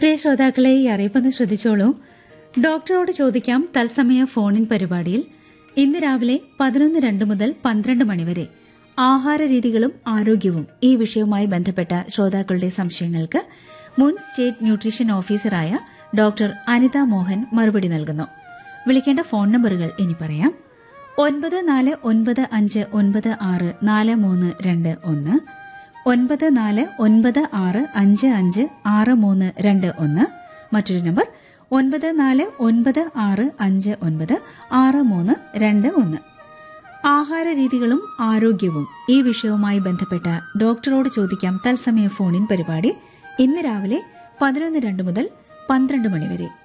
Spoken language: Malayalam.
പ്രിയ ശ്രോതാക്കളെ ഈ അറിയിപ്പൊന്ന് ശ്രദ്ധിച്ചോളൂ ഡോക്ടറോട് ചോദിക്കാം തത്സമയ ഫോണിൻ പരിപാടിയിൽ ഇന്ന് രാവിലെ പതിനൊന്ന് രണ്ട് മുതൽ പന്ത്രണ്ട് മണിവരെ ആഹാര രീതികളും ആരോഗ്യവും ഈ വിഷയവുമായി ബന്ധപ്പെട്ട ശ്രോതാക്കളുടെ സംശയങ്ങൾക്ക് മുൻ സ്റ്റേറ്റ് ന്യൂട്രീഷൻ ഓഫീസറായ ഡോക്ടർ അനിത മോഹൻ മറുപടി നൽകുന്നു വിളിക്കേണ്ട ഫോൺ നമ്പറുകൾ ഇനി പറയാം ഒൻപത് നാല് ഒൻപത് അഞ്ച് ഒൻപത് ആറ് നാല് മൂന്ന് രണ്ട് ഒന്ന് ഒൻപത് നാല് ഒൻപത് ആറ് അഞ്ച് അഞ്ച് ആറ് മൂന്ന് രണ്ട് ഒന്ന് മറ്റൊരു നമ്പർ ഒൻപത് നാല് ഒൻപത് ആറ് അഞ്ച് ഒൻപത് ആറ് മൂന്ന് രണ്ട് ഒന്ന് ആഹാര രീതികളും ആരോഗ്യവും ഈ വിഷയവുമായി ബന്ധപ്പെട്ട ഡോക്ടറോട് ചോദിക്കാം തത്സമയ ഫോണിൻ പരിപാടി ഇന്ന് രാവിലെ പതിനൊന്ന് രണ്ട് മുതൽ പന്ത്രണ്ട് മണിവരെ